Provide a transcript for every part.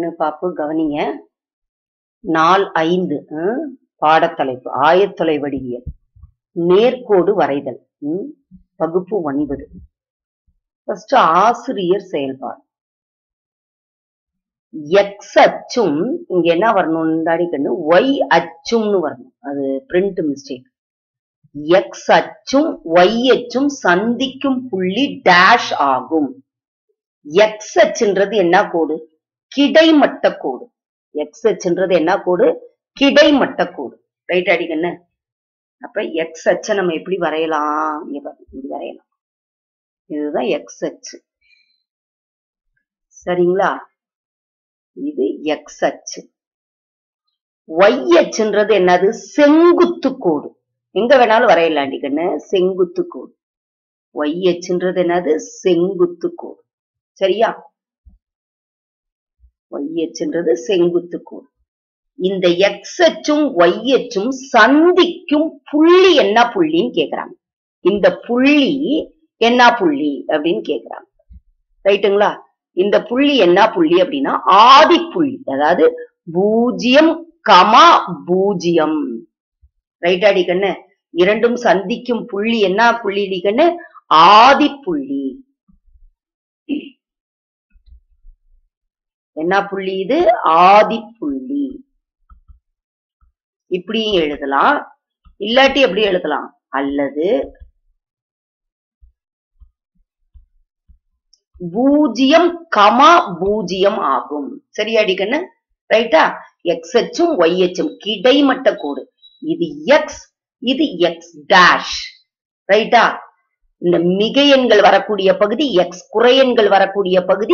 பாப்பு கவனிங்க நாள் ஐந்து ம், பாடத்தலைப்பு ஆயத்தொலை வடிவியல் நேர்கோடு வரைதல் ம், வகுப்பு ஒன்பது ஃபர்ஸ்ட் ஆசிரியர் செயல்பாடு எக்ஸ் அச்சும் இங்க என்ன வரணும் கண்ணு ஒய் அச்சும்னு வரணும் அது பிரிண்ட் மிஸ்டேக் எக்ஸ் அச்சும் ஒய் அச்சும் சந்திக்கும் புள்ளி டேஷ் ஆகும் எக்ஸ் அச்சுன்றது என்ன கோடு கிடைமட்ட கோடு எக்ஸ் அச்சுன்றது என்ன கோடு கிடைமட்ட கோடு ரைட் அடிக்கண்ணு அப்ப எக்ஸ் அச்சை நம்ம எப்படி வரையலாம் இங்க பாருங்க, இப்படி வரையலாம் இதுதான் எக்ஸ் அச்சு சரிங்களா இது எக்ஸ் அச்சு ஒய் அச்சுன்றது என்னது செங்குத்து கோடு எங்க வேணாலும் வரையலாண்டி கண்ணு செங்குத்து கோடு ஒய் அச்சுன்றது என்னது செங்குத்து கோடு சரியா ஒய் அச்சுன்றது செங்குத்து கோடு இந்த எக்ஸ் அச்சும் ஒய் அச்சும் சந்திக்கும் புள்ளி என்ன புள்ளின்னு கேக்குறாங்க இந்த புள்ளி என்ன புள்ளி அப்படின்னு கேக்குறாங்க ரைட்டுங்களா இந்த புள்ளி என்ன புள்ளி அப்படின்னா ஆதி புள்ளி அதாவது பூஜ்ஜியம் கமா பூஜ்ஜியம் ரைட் அடி கண்ணு இரண்டும் சந்திக்கும் புள்ளி என்ன புள்ளி அடி கண்ணு ஆதி புள்ளி என்ன புள்ளி இது ஆதி புள்ளி இப்படியும் எழுதலாம் இல்லாட்டி எப்படி எழுதலாம் அல்லது பூஜ்ஜியம் கமா பூஜ்ஜியம் ஆகும் சரியாடி கண்ணு ரைட்டா எக்ஸ் அச்சும் ஒய் அச்சும் கிடைமட்ட கோடு இது எக்ஸ் இது எக்ஸ் டேஷ் ரைட்டா இந்த மிக எண்கள் வரக்கூடிய பகுதி எக்ஸ் குறையெண்கள் வரக்கூடிய பகுதி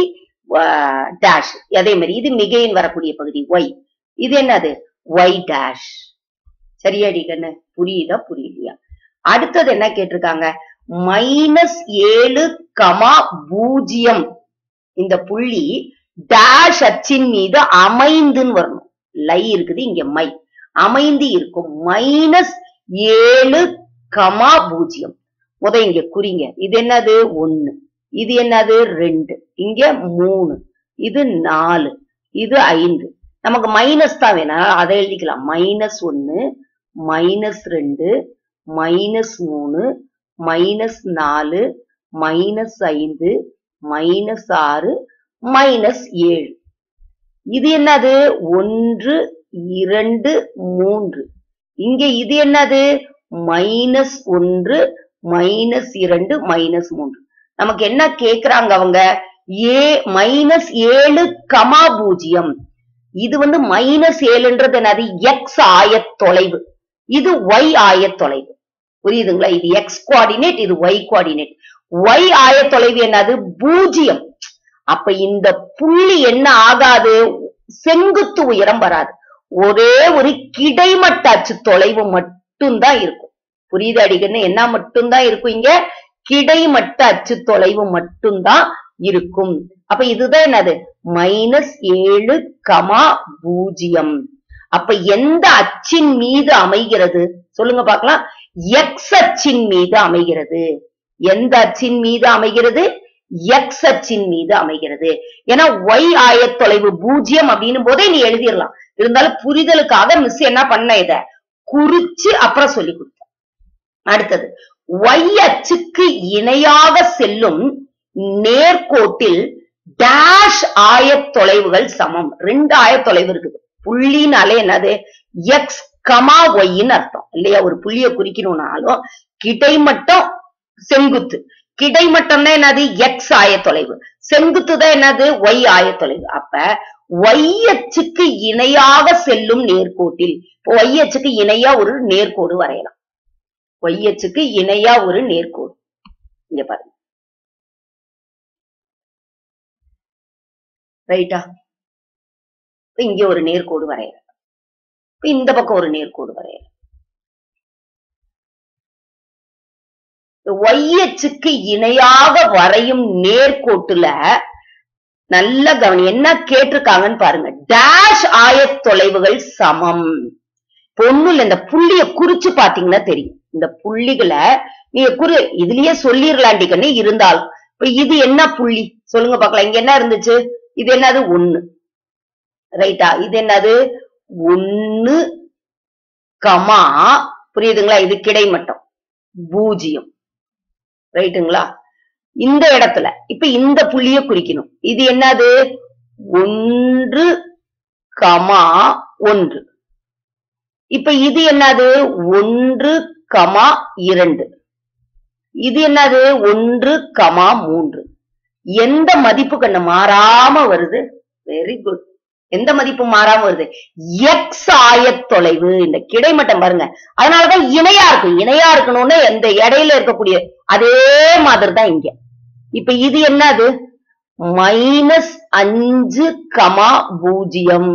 டேஷ் அதே மாதிரி இது மிக எண் வரக்கூடிய பகுதி ஒய் இது என்னது ஒய் டேஷ் சரியாடி கண்ணு புரியுதா புரியலையா அடுத்தது என்ன கேட்டிருக்காங்க மைனஸ் ஏழு கமா பூஜ்ஜியம் இந்த புள்ளி டேஷ் அச்சின் மீது அமைந்துன்னு வரணும் லை இருக்குது இங்க மை அமைந்து இருக்கும் மைனஸ் ஏழு கமா பூஜ்ஜியம் முத இங்க குறிங்க இது என்னது ஒண்ணு இது என்னது ரெண்டு இங்க மூணு இது நாலு இது ஐந்து நமக்கு மைனஸ் தான் வேணும் அதை எழுதிக்கலாம் மைனஸ் ஒன்னு மைனஸ் ரெண்டு மைனஸ் மூணு மைனஸ் நாலு மைனஸ் ஐந்து மைனஸ் ஆறு மைனஸ் ஏழு இது என்னது ஒன்று இரண்டு மூன்று இங்க இது என்னது மைனஸ் ஒன்று மைனஸ் இரண்டு மைனஸ் மூன்று நமக்கு என்ன கேக்குறாங்க அவங்க ஏ மைனஸ் ஏழு கமா பூஜ்ஜியம் இது வந்து மைனஸ் ஏழுன்றது என்னது எக்ஸ் ஆயத்தொலைவு இது ஒய் ஆயத்தொலைவு புரியுதுங்களா இது எக்ஸ் கோஆர்டினேட் இது ஒய் கோஆர்டினேட் ஒய் ஆயத்தொலைவு என்னது பூஜ்ஜியம் அப்ப இந்த புள்ளி என்ன ஆகாது செங்குத்து உயரம் வராது ஒரே ஒரு கிடைமட்ட அச்சு தொலைவு மட்டும்தான் இருக்கும் புரியுது அடிக்கன்னு என்ன மட்டும்தான் இருக்கும் இங்க கிடைமட்ட அச்சு தொலைவு மட்டும்தான் இருக்கும் அப்ப இதுதான் என்னது மைனஸ் ஏழு கமா பூஜ்ஜியம் அப்ப எந்த அச்சின் மீது அமைகிறது சொல்லுங்க பார்க்கலாம் எக்ஸ் அச்சின் மீது அமைகிறது எந்த அச்சின் மீது அமைகிறது எக்ஸ் அச்சின் மீது அமைகிறது ஏன்னா ஒய் ஆயத்தொலைவு பூஜ்ஜியம் அப்படின்னும் போதே நீ எழுதிடலாம் இருந்தாலும் புரிதலுக்காக மிஸ் என்ன பண்ண இத குறிச்சு அப்புறம் சொல்லி கொடுத்த அடுத்தது ஒய் அச்சுக்கு இணையாக செல்லும் நேர்கோட்டில் டேஷ் ஆயத்தொலைவுகள் சமம் ரெண்டு ஆயத்தொலைவு இருக்குது புள்ளினாலே என்னது எக்ஸ் கமா ஒய்ன்னு அர்த்தம் இல்லையா ஒரு புள்ளிய குறிக்கணும்னாலும் கிடைமட்டம் செங்குத்து கிடைமட்டம் தான் என்னது எக்ஸ் ஆயத்தொலைவு செங்குத்து தான் என்னது ஒய் ஆயத்தொலைவு அப்ப ஒய் அச்சுக்கு இணையாக செல்லும் நேர்கோட்டில் ஒய் அச்சுக்கு இணையா ஒரு நேர்கோடு வரையலாம் ஒய் அச்சுக்கு இணையா ஒரு நேர்கோடு இங்க பாருங்க ரைட்டா இங்க ஒரு நேர்கோடு வரையலாம் இப்ப இந்த பக்கம் ஒரு நேர்கோடு வரையலாம் ஒய்யச்சுக்கு இணையாக வரையும் நேர்கோட்டுல நல்ல கவனி என்ன கேட்டிருக்காங்கன்னு பாருங்க டேஷ் ஆயத்தொலைவுகள் சமம் பொண்ணுல இந்த புள்ளிய குறிச்சு பாத்தீங்கன்னா தெரியும் இந்த புள்ளிகளை நீங்க குறி இதுலயே சொல்லிடலாண்டிக்கன்னு இருந்தாலும் இப்ப இது என்ன புள்ளி சொல்லுங்க பாக்கலாம் இங்க என்ன இருந்துச்சு இது என்னது ஒண்ணு ரைட்டா இது என்னது ஒன்னு கமா புரியுதுங்களா இது கிடைமட்டம் பூஜ்ஜியம் ரைட்டுங்களா இந்த இடத்துல இப்ப இந்த புள்ளிய குறிக்கணும் இது என்னது ஒன்று கமா ஒன்று இப்ப இது என்னது ஒன்று கமா இரண்டு இது என்னது ஒன்று கமா மூன்று எந்த மதிப்பு கண்ணு மாறாம வருது வெரி குட் எந்த மதிப்பு மாறாம வருது எக்ஸ் ஆயத்தொலைவு இந்த கிடைமட்டம் பாருங்க அதனாலதான் இணையா இருக்கும் இணையா இருக்கணும்னு இந்த இடையில இருக்கக்கூடிய அதே மாதிரி தான் இங்க இப்ப இது என்னது மைனஸ் அஞ்சு கமா பூஜ்ஜியம்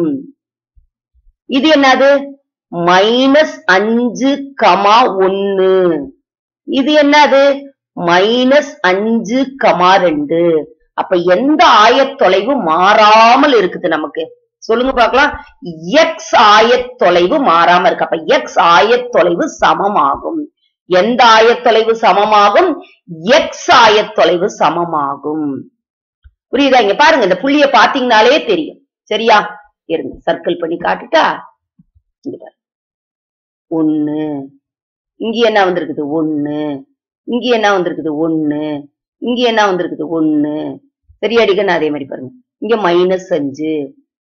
இது என்னது மைனஸ் அஞ்சு கமா ஒன்னு இது என்னது மைனஸ் அஞ்சு கமா ரெண்டு அப்ப எந்த ஆயத்தொலைவு மாறாமல் இருக்குது நமக்கு சொல்லுங்க பார்க்கலாம் எக்ஸ் ஆயத்தொலைவு மாறாம இருக்கு அப்ப எக்ஸ் ஆயத்தொலைவு சமமாகும் எந்த ஆயத்தொலைவு சமமாகும் எக்ஸ் ஆயத்தொலைவு சமமாகும் புரியுதா இங்க பாருங்க இந்த புள்ளிய பாத்தீங்கனாலே தெரியும் சரியா இருங்க சர்க்கிள் பண்ணி காட்டுட்டா இங்க பாருங்க ஒண்ணு இங்க என்ன வந்திருக்குது ஒண்ணு இங்க என்ன வந்திருக்குது ஒண்ணு இங்க என்ன வந்திருக்குது ஒண்ணு சரியாடிக்கன்னு அதே மாதிரி பாருங்க இங்க மைனஸ் அஞ்சு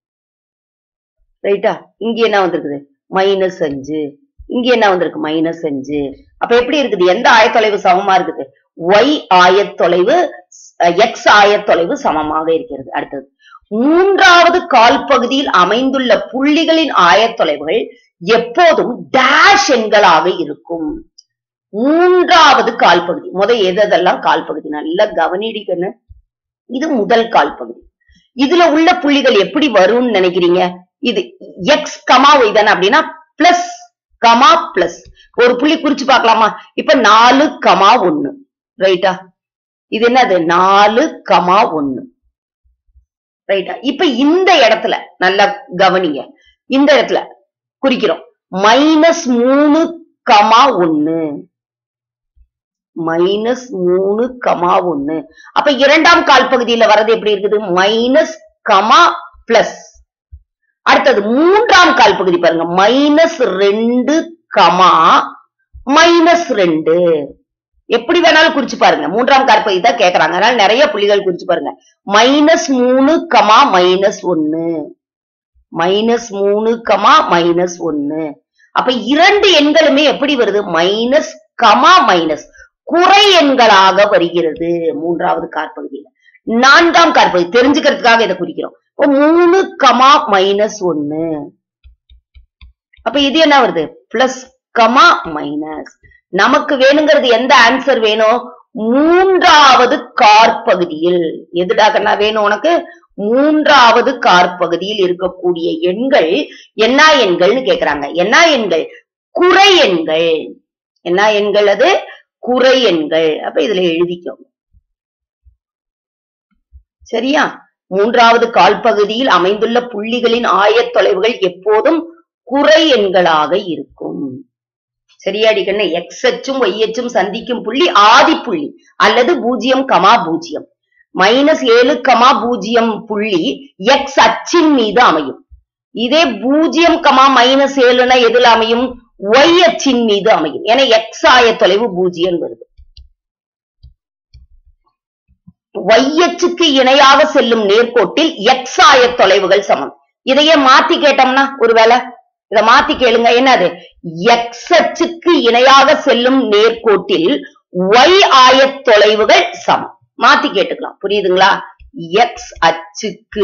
ரைட்டா இங்க என்ன வந்திருக்குது மைனஸ் அஞ்சு இங்க என்ன வந்திருக்கு மைனஸ் அஞ்சு அப்ப எப்படி இருக்குது எந்த ஆயத்தொலைவு சமமா இருக்குது ஒய் ஆயத்தொலைவு எக்ஸ் ஆயத்தொலைவு சமமாக இருக்கிறது அடுத்தது மூன்றாவது கால் பகுதியில் அமைந்துள்ள புள்ளிகளின் ஆயத்தொலைவுகள் எப்போதும் டேஷ் எண்களாக இருக்கும் மூன்றாவது கால் பகுதி முத எதெல்லாம் கால் பகுதி நல்லா கவனிடிக்கணும் இது முதல் கால் பகுதி இதுல உள்ள புள்ளிகள் எப்படி வரும்னு நினைக்கிறீங்க இது எக்ஸ் கமா ஒய் தானே அப்படின்னா பிளஸ் கமா பிளஸ் ஒரு புள்ளி குறிச்சு பார்க்கலாமா இப்ப நாலு கமா ஒண்ணு ரைட்டா இது என்னது நாலு கமா ஒண்ணு ரைட்டா இப்ப இந்த இடத்துல நல்லா கவனிங்க இந்த இடத்துல குறிக்கிறோம் மைனஸ் மூணு கமா ஒண்ணு மைனஸ் மூணு கமா ஒண்ணு அப்ப இரண்டாம் கால் பகுதியில வர்றது எப்படி இருக்குது மைனஸ் கமா பிளஸ் அடுத்தது மூன்றாம் கால் பகுதி பாருங்க மைனஸ் ரெண்டு கமா மைனஸ் ரெண்டு எப்படி வேணாலும் குறிச்சு பாருங்க மூன்றாம் கால் பகுதி தான் கேக்குறாங்க அதனால நிறைய புள்ளிகள் குறிச்சு பாருங்க மைனஸ் மூணு கமா மைனஸ் ஒன்னு மைனஸ் மூணு கமா மைனஸ் ஒன்னு அப்ப இரண்டு எண்களுமே எப்படி வருது மைனஸ் கமா மைனஸ் குறை எண்களாக வருகிறது மூன்றாவது காற்பகுதியில நான்காம் காற்பகுதி தெரிஞ்சுக்கிறதுக்காக இதை குறிக்கிறோம் இப்போ மூணு கமா மைனஸ் ஒன்னு அப்ப இது என்ன வருது பிளஸ் கமா மைனஸ் நமக்கு வேணுங்கிறது எந்த ஆன்சர் வேணும் மூன்றாவது காற்பகுதியில் எதுடாகனா வேணும் உனக்கு மூன்றாவது காற்பகுதியில் இருக்கக்கூடிய எண்கள் என்ன எண்கள்னு கேக்குறாங்க என்ன எண்கள் குறை எண்கள் என்ன எண்கள் அது குறை எண்கள் அப்ப இதுல எழுதிக்கோங்க சரியா மூன்றாவது கால்பகுதியில் அமைந்துள்ள புள்ளிகளின் ஆயத்தொலைவுகள் எப்போதும் குறை எண்களாக இருக்கும் சரியாடி கண்ணு எக்ஸ் அச்சும் ஒய் அச்சும் சந்திக்கும் புள்ளி ஆதி புள்ளி அல்லது பூஜ்ஜியம் கமா பூஜ்ஜியம் மைனஸ் ஏழு கமா பூஜ்ஜியம் புள்ளி எக்ஸ் அச்சின் மீது அமையும் இதே பூஜ்ஜியம் கமா மைனஸ் ஏழுனா எதுல அமையும் ஒய் அச்சின் மீது அமையும் ஏன்னா எக்ஸ் ஆயத்தொலைவு பூஜ்ஜியம் வருது ஒய் அச்சுக்கு இணையாக செல்லும் நேர்கோட்டில் எக்ஸ் ஆயத்தொலைவுகள் சமம் இதையே மாத்தி கேட்டோம்னா ஒருவேளை இத மாத்தி கேளுங்க என்னது எக்ஸ் அச்சுக்கு இணையாக செல்லும் நேர்கோட்டில் ஒய் ஆயத்தொலைவுகள் சமம் மாத்தி கேட்டுக்கலாம் புரியுதுங்களா எக்ஸ் அச்சுக்கு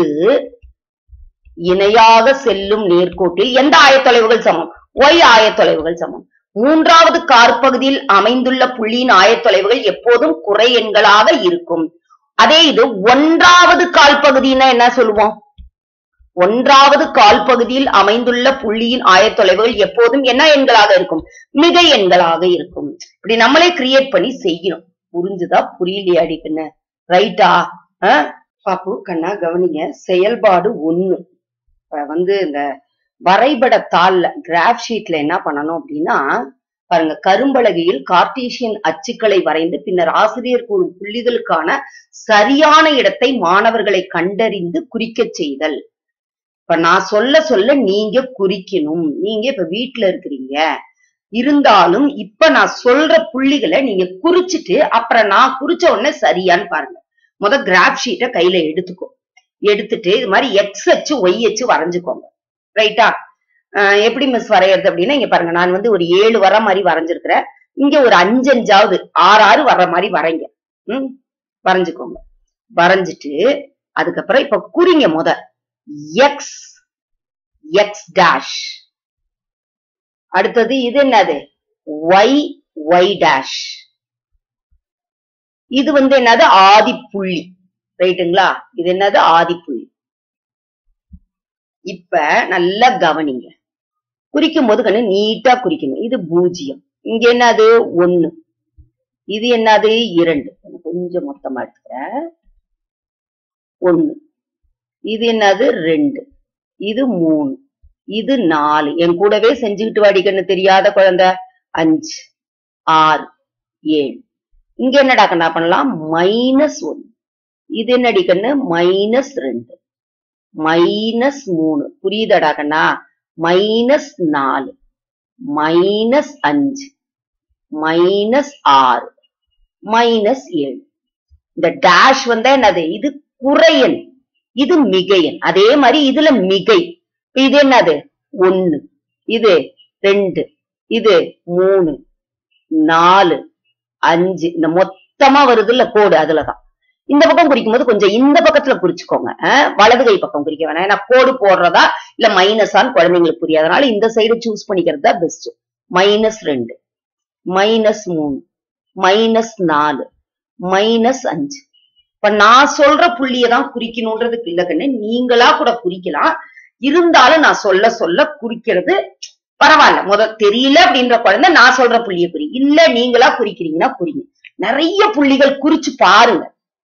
இணையாக செல்லும் நேர்கோட்டில் எந்த ஆயத்தொலைவுகள் சமம் ஒய் ஆயத்தொலைவுகள் சமம் மூன்றாவது காற்பகுதியில் அமைந்துள்ள புள்ளியின் ஆயத்தொலைவுகள் எப்போதும் குறை எண்களாக இருக்கும் அதே இது ஒன்றாவது கால்பகுதினா என்ன சொல்லுவோம் ஒன்றாவது கால் பகுதியில் அமைந்துள்ள புள்ளியின் ஆயத்தொலைவுகள் எப்போதும் என்ன எண்களாக இருக்கும் மிகை எண்களாக இருக்கும் இப்படி நம்மளே கிரியேட் பண்ணி செய்யணும் புரிஞ்சுதா புரியலையாடி கண்ணு ரைட்டா பாப்பு கண்ணா கவனிங்க செயல்பாடு ஒண்ணு இப்ப வந்து இந்த வரைபட தாள்ல கிராஃப் ஷீட்ல என்ன பண்ணணும் அப்படின்னா பாருங்க கரும்பலகையில் கார்டீசியன் அச்சுக்களை வரைந்து பின்னர் ஆசிரியர் கூறும் புள்ளிகளுக்கான சரியான இடத்தை மாணவர்களை கண்டறிந்து குறிக்கச் செய்தல் இப்ப நான் சொல்ல சொல்ல நீங்க குறிக்கணும் நீங்க இப்ப வீட்டுல இருக்கிறீங்க இருந்தாலும் இப்ப நான் சொல்ற புள்ளிகளை நீங்க குறிச்சிட்டு அப்புறம் நான் குறிச்ச உடனே சரியான்னு பாருங்க முத கிராஃப் ஷீட்டை கையில எடுத்துக்கோ எடுத்துட்டு இது மாதிரி எக்ஸ் அச்சு ஒய் அச்சு வரைஞ்சுக்கோங்க ரைட்டா ஆஹ் எப்படி மிஸ் வரையறது அப்படின்னா இங்க பாருங்க நான் வந்து ஒரு ஏழு வர மாதிரி வரைஞ்சிருக்கிறேன் இங்க ஒரு அஞ்சு அஞ்சாவது ஆறு ஆறு வர்ற மாதிரி வரைங்க ம் வரைஞ்சுக்கோங்க வரைஞ்சிட்டு அதுக்கப்புறம் இப்ப குறிங்க முத எக்ஸ் எக்ஸ் டேஷ் அடுத்தது இது என்னது ஒய் ஒய் டேஷ் இது வந்து என்னது ஆதிப்புள்ளி ரைட்டுங்களா இது என்னது ஆதிப்புள்ளி இப்ப நல்லா கவனிங்க குறிக்கும் போது கண்ணு நீட்டா குறிக்கணும் இது பூஜ்ஜியம் இங்க என்னது ஒண்ணு இது என்னது இரண்டு கொஞ்சம் மொத்தமா எடுத்துக்கிறேன் ஒண்ணு இது என்னது ரெண்டு இது மூணு இது நாலு என் கூடவே செஞ்சுக்கிட்டு வாடிக்கன்னு தெரியாத குழந்தை அஞ்சு ஆறு ஏழு இங்க என்னடா கண்ணா பண்ணலாம் மைனஸ் ஒன்னு இது என்னடி கண்ணு மைனஸ் ரெண்டு மைனஸ் மூணு புரியுதாடா கண்ணா மைனஸ் நாலு மைனஸ் அஞ்சு மைனஸ் ஆறு மைனஸ் ஏழு இந்த டேஷ் வந்தா என்னது இது குறையன் இது மிகையன் அதே மாதிரி இதுல மிகை இப்ப இது என்னது ஒன்னு இது ரெண்டு இது மூணு நாலு அஞ்சு இந்த மொத்தமா வருது இல்ல கோடு அதுலதான் இந்த பக்கம் குறிக்கும் போது கொஞ்சம் இந்த பக்கத்துல குறிச்சுக்கோங்க அஹ், வலது கை பக்கம் குறிக்க வேணாம் ஏன்னா கோடு போடுறதா இல்ல மைனஸான்னு குழந்தைங்களுக்கு புரியாது அதனால இந்த சைடு சூஸ் பண்ணிக்கிறது தான் பெஸ்ட் மைனஸ் ரெண்டு மைனஸ் மூணு மைனஸ் நாலு மைனஸ் அஞ்சு இப்ப நான் சொல்ற புள்ளியை தான் குறிக்கணும்ன்றதுக்கு இல்ல கண்ணு நீங்களா கூட குறிக்கலாம் இருந்தாலும் நான் சொல்ல சொல்ல குறிக்கிறது பரவாயில்ல முத தெரியல அப்படின்ற குழந்தை நான் சொல்ற புள்ளியை குறி இல்ல நீங்களா குறிக்கிறீங்கன்னா குறிங்க நிறைய புள்ளிகள் குறிச்சு பாருங்க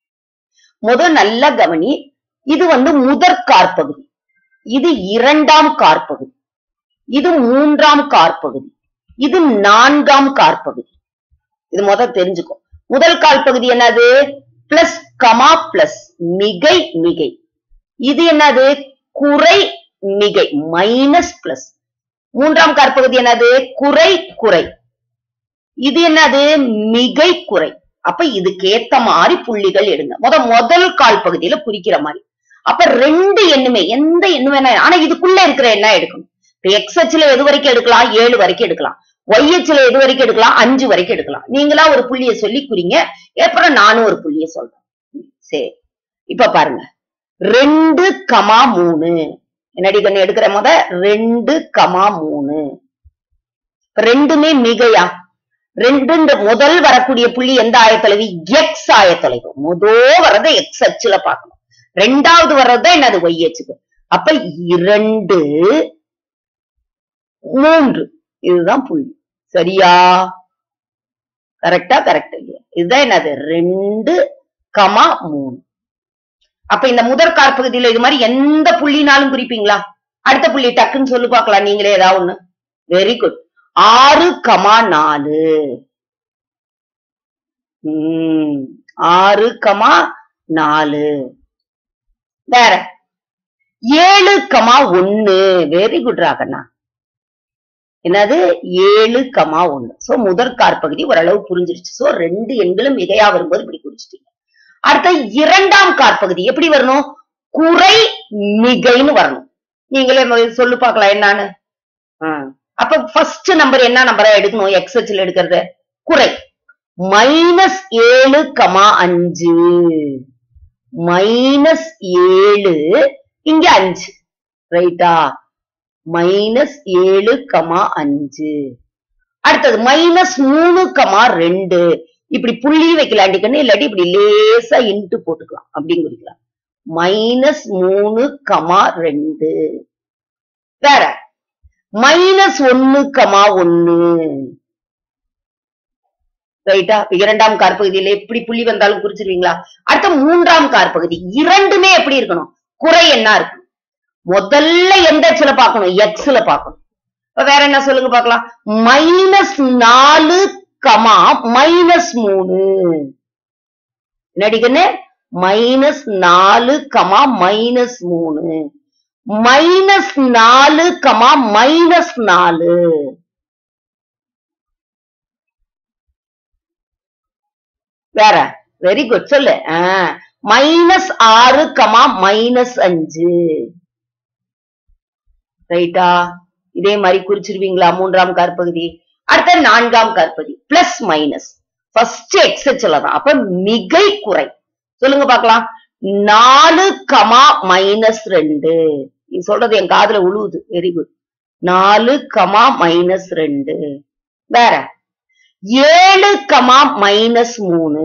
முத நல்லா கவனி இது வந்து முதற் காற்பகுதி இது இரண்டாம் காற்பகுதி இது மூன்றாம் காற்பகுதி இது நான்காம் காற்பகுதி இது முத தெரிஞ்சுக்கோ முதல் கால்பகுதி என்னது பிளஸ் கமா பிளஸ் மிகை மிகை இது என்னது குறை மிகை மைனஸ் பிளஸ் மூன்றாம் காற்பகுதி என்னது குறை குறை இது என்னது மிகை குறை அப்ப இதுக்கேத்த மாதிரி புள்ளிகள் எடுங்க முத முதல் கால் பகுதியில குறிக்கிற மாதிரி அப்ப ரெண்டு எண்ணுமே எந்த எண்ணு வேணா ஆனா இதுக்குள்ள இருக்கிற எண்ணா எடுக்கணும் இப்ப எக்ஸ் அச்சுல எது வரைக்கும் எடுக்கலாம் ஏழு வரைக்கும் எடுக்கலாம் ஒய் அச்சுல எது வரைக்கும் எடுக்கலாம் அஞ்சு வரைக்கும் எடுக்கலாம் நீங்களா ஒரு புள்ளிய சொல்லி குறிங்க அப்புறம் நானும் ஒரு புள்ளிய சொல்றேன் சரி இப்ப பாருங்க ரெண்டு கமா மூணு என்னடி கண்ணு எடுக்கிற முத ரெண்டு கமா மூணு இப்ப ரெண்டுமே மிகையா ரெண்டு இந்த முதல் வரக்கூடிய புள்ளி எந்த ஆயத்தொலைவு எக்ஸ் ஆயத்தொலைவு முதல் வர்றதை எக்ஸ் அச்சுல பார்க்கணும் ரெண்டாவது வர்றது என்னது ஒய் அச்சுக்கு அப்ப இரண்டு மூன்று இதுதான் புள்ளி சரியா கரெக்டா கரெக்ட் இல்லையா இதுதான் என்னது ரெண்டு கமா மூணு அப்ப இந்த முதற் காற்பகுதியில இது மாதிரி எந்த புள்ளினாலும் குறிப்பீங்களா அடுத்த புள்ளி டக்குன்னு சொல்லு பார்க்கலாம் நீங்களே ஏதாவது ஒண்ணு வெரி குட் ஆறு கமா நாலு உம் ஆறு கமா நாலு வேற ஏழு கமா ஒண்ணு வெரி குட் ராகண்ணா என்னது ஏழு கமா ஒண்ணு சோ முதற் காற்பகுதி ஓரளவு புரிஞ்சிருச்சு சோ ரெண்டு எண்களும் மிகையா வரும்போது இப்படி குறிச்சிட்டீங்க அடுத்த இரண்டாம் காற்பகுதி எப்படி வரணும் குறை மிகைன்னு வரணும் நீங்களே முதல்ல சொல்லு பார்க்கலாம் என்னன்னு ஆ. அப்ப ஃபர்ஸ்ட் நம்பர் என்ன நம்பரா எடுக்கணும் எக்ஸ் ஹெச்ல எடுக்கிறது குறை மைனஸ் ஏழு கமா அஞ்சு மைனஸ் ஏழு இங்க அஞ்சு ரைட்டா மைனஸ் ஏழு கமா அஞ்சு அடுத்தது மைனஸ் மூணு கமா ரெண்டு இப்படி புள்ளி வைக்கலாண்டிக்கன்னு இல்லாட்டி இப்படி லேசா இன்ட்டு போட்டுக்கலாம் அப்படின்னு குறிக்கலாம் மைனஸ் மூணு கமா ரெண்டு வேற மைனஸ் ஒன்னு கமா ஒன்னு ரைட்டா இரண்டாம் காற்பகுதியில எப்படி புள்ளி வந்தாலும் குறிச்சிருவீங்களா அடுத்த மூன்றாம் காற்பகுதி இரண்டுமே எப்படி இருக்கணும் குறை என்ன இருக்கணும் முதல்ல எந்த எக்ஸ்ல பார்க்கணும் எக்ஸ்ல பார்க்கணும் இப்ப வேற என்ன சொல்லுங்க பார்க்கலாம் மைனஸ் நாலு கமா மைனஸ் மூணு நடிகன்னு மைனஸ் நாலு கமா மைனஸ் மூணு மைனஸ் நாலு கமா மைனஸ் நாலு வேற வெரி குட் சொல்லு மைனஸ் ஆறு கமா மைனஸ் அஞ்சு ரைட்டா இதே மாதிரி குறிச்சிருவீங்களா மூன்றாம் காற்பகுதி அடுத்த நான்காம் காற்பகுதி பிளஸ் மைனஸ் ஃபர்ஸ்ட் எக்ஸச்ல தான் அப்ப மிகை குறை சொல்லுங்க பார்க்கலாம் நாலு கமா மைனஸ் ரெண்டு நீ சொல்றது என் காதுல உழுவுது வெரி குட் நாலு கமா மைனஸ் ரெண்டு வேற ஏழு கமா மைனஸ் மூணு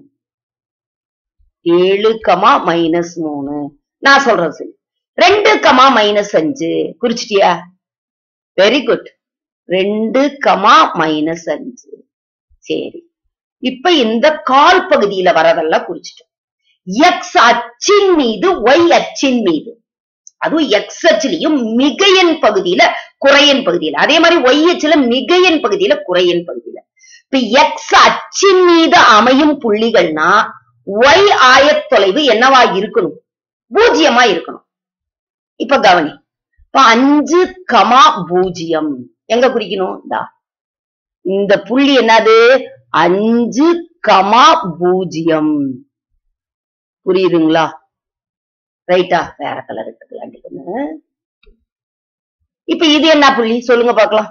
ஏழு கமா மைனஸ் மூணு நான் சொல்றேன் சரி ரெண்டு கமா மைனஸ் அஞ்சு குறிச்சிட்டியா வெரி குட் ரெண்டு கமா மைனஸ் அஞ்சு சரி இப்ப இந்த கால் பகுதியில வரதெல்லாம் குறிச்சிட்டோம் எக்ஸ் அச்சின் மீது ஒய் அச்சின் மீது அதுவும் எக்ஸ் அச்சிலையும் மிகையன் பகுதியில குறையன் பகுதியில அதே மாதிரி ஒய் அச்சுல மிகையன் பகுதியில குறையன் பகுதியில இப்ப எக்ஸ் அச்சின் மீது அமையும் புள்ளிகள்னா ஒய் ஆயத்தொலைவு என்னவா இருக்கணும் பூஜ்ஜியமா இருக்கணும் இப்ப கவனி இப்ப அஞ்சு கமா பூஜ்ஜியம் எங்க குறிக்கணும் இந்தா இந்த புள்ளி என்னது அஞ்சு கமா பூஜ்ஜியம் புரியுதுங்களா ரைட்டா வேற கலர் எடுத்துக்கலாம் இப்ப இது என்ன புள்ளி சொல்லுங்க பார்க்கலாம்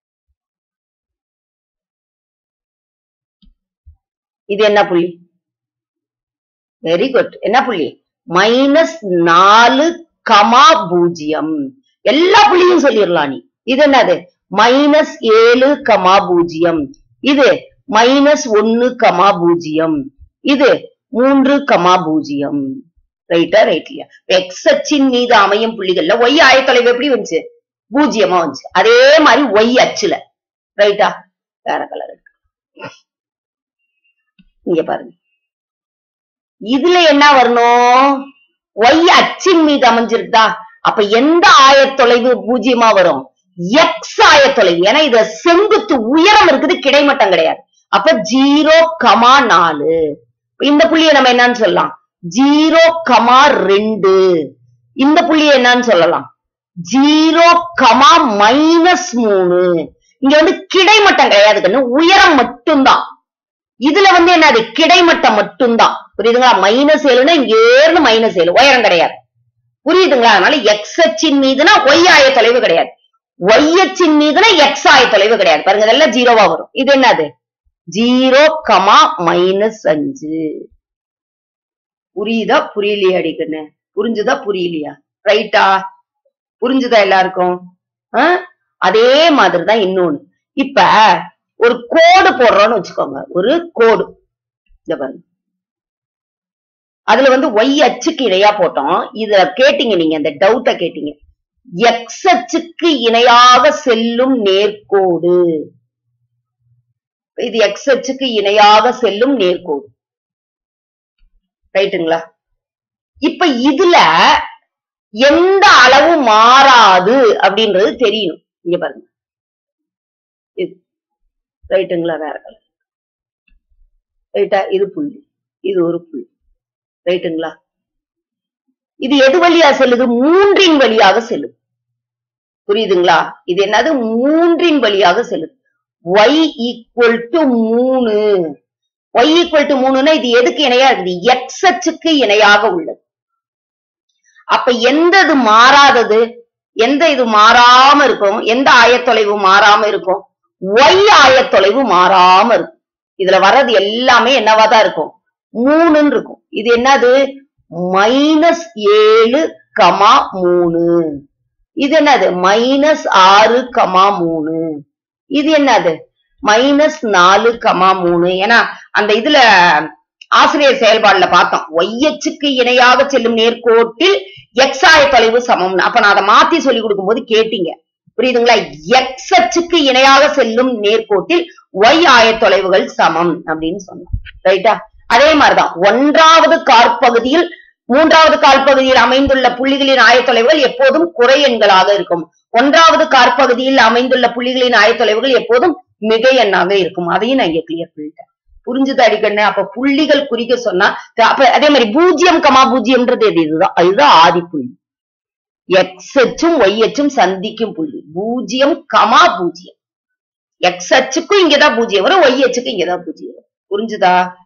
இது என்ன புள்ளி வெரி குட் என்ன புள்ளி மைனஸ் நாலு கமா பூஜ்ஜியம் எல்லா புள்ளியும் சொல்லிடலாம் நீ இது என்னது மைனஸ் ஏழு கமா பூஜ்ஜியம் இது மைனஸ் ஒன்னு கமா பூஜ்ஜியம் இது மூன்று கமா பூஜ்ஜியம் ரைட்டா ரைட்லியா எக்ஸ் அச்சின் மீது அமையும் புள்ளிகள்ல ஒய் ஆயத்தொலைவு எப்படி வந்துச்சு பூஜ்ஜியமா வந்துச்சு அதே மாதிரி ஒய் அச்சுல ரைட்டா வேற கலர் இங்க பாருங்க இதுல என்ன வரணும் ஒய் அச்சின் மீது அமைஞ்சிருக்கா அப்ப எந்த ஆயத்தொலைவு பூஜ்ஜியமா வரும் எக்ஸ் ஆயத்தொலைவு ஏன்னா இது செங்குத்து உயரம் இருக்குது கிடைமட்டம் கிடையாது அப்ப ஜீரோ கமா நாலு இந்த புள்ளியை நம்ம என்னன்னு சொல்லலாம் ஜீரோ கமா ரெண்டு இந்த புள்ளியை என்னன்னு சொல்லலாம் ஜீரோ கமா மைனஸ் மூணு இங்க வந்து கிடைமட்டம் கிடையாது கண்ணு உயரம் மட்டும்தான் இதுல வந்து என்னது கிடைமட்டம் மட்டும்தான் புரியுதுங்களா மைனஸ் ஏழுன்னா இங்க ஏழு மைனஸ் ஏழு உயரம் கிடையாது புரியுதுங்களா அதனால எக்ஸ் அச்சின் மீதுனா ஒய் ஆய தொலைவு கிடையாது ஒய் அச்சின் மீதுனா எக்ஸ் ஆய தொலைவு கிடையாது பாருங்க இதெல்லாம் ஜீரோவா வரும் இது என்னது ஜீரோ கமா மைனஸ் அஞ்சு புரியுதா புரியலையா அடிக்கண்ணு புரிஞ்சுதா புரியலையா ரைட்டா புரிஞ்சுதா எல்லாருக்கும் ஆ? அதே மாதிரிதான் இன்னொன்னு இப்ப ஒரு கோடு போடுறோம்னு வச்சுக்கோங்க ஒரு கோடு இத பாருங்க அதுல வந்து ஒய் அச்சுக்கு இணையா போட்டோம் இத கேட்டீங்க நீங்க அந்த டவுட்ட கேட்டீங்க எக்ஸ் அச்சுக்கு இணையாக செல்லும் நேர்கோடு இது எக்ஸ் அச்சுக்கு இணையாக செல்லும் நேர்கோடு ரைட்டுங்களா இப்ப இதுல எந்த அளவு மாறாது அப்படின்றது தெரியணும் இங்க பாருங்க இது ரைட்டுங்களா வேற கலர் ரைட்டா இது புள்ளி இது ஒரு புள்ளி ரைட்டுங்களா இது எது வழியா செல்லுது மூன்றின் வழியாக செல்லுது புரியுதுங்களா இது என்னது மூன்றின் வழியாக செல்லுது y ஈக்குவல் டு மூணு y ஈக்குவல் டு மூணுன்னா இது எதுக்கு இணையா இருக்குது எக்ஸ் அச்சுக்கு இணையாக உள்ளது அப்ப எந்த இது மாறாதது எந்த இது மாறாம இருக்கும் எந்த ஆயத்தொலைவு மாறாம இருக்கும் ஒய் ஆயத்தொலைவு மாறாம இருக்கும் இதுல வர்றது எல்லாமே என்னவாதான் இருக்கும் மூணுன்னு இருக்கும் இது என்னது மைனஸ் ஏழு கமா மூணு இது என்னது மைனஸ் ஆறு கமா மூணு இது என்னது மைனஸ் நாலு கமா மூணு ஏன்னா அந்த இதுல ஆசிரியர் செயல்பாடுல பார்த்தோம் ஒய்யச்சுக்கு இணையாக செல்லும் நேர்கோட்டில் எக்ஸ் ஆய தொலைவு சமம்னு அப்ப நான் அதை மாத்தி சொல்லி கொடுக்கும்போது கேட்டீங்க புரியுதுங்களா எக்ஸ் அச்சுக்கு இணையாக செல்லும் நேர்கோட்டில் ஒய் ஆய தொலைவுகள் சமம் அப்படின்னு சொன்னோம் ரைட்டா அதே மாதிரிதான் ஒன்றாவது காற்பகுதியில் மூன்றாவது கால்பகுதியில் அமைந்துள்ள புள்ளிகளின் ஆயத்தொலைவுகள் எப்போதும் குறை எண்களாக இருக்கும் ஒன்றாவது காற்பகுதியில் அமைந்துள்ள புள்ளிகளின் ஆயத்தொலைவுகள் எப்போதும் மிகை எண்ணாக இருக்கும் அதையும் நான் இங்க கிளியர் பண்ணிட்டேன் புரிஞ்சுது அடிக்கண்ணு அப்ப புள்ளிகள் குறிக்க சொன்னா அப்ப அதே மாதிரி பூஜ்ஜியம் கமா பூஜ்ஜியம்ன்றது எது இதுதான் இதுதான் ஆதி புள்ளி எக்ஸ் அச்சும் ஒய் அச்சும் சந்திக்கும் புள்ளி பூஜ்ஜியம் கமா பூஜ்ஜியம் எக்ஸ் அச்சுக்கும் இங்கதான் பூஜ்ஜியம் வரும் ஒய் அச்சுக்கும் இங்கதான் பூஜ்ஜியம் வரும் புரிஞ்சுதா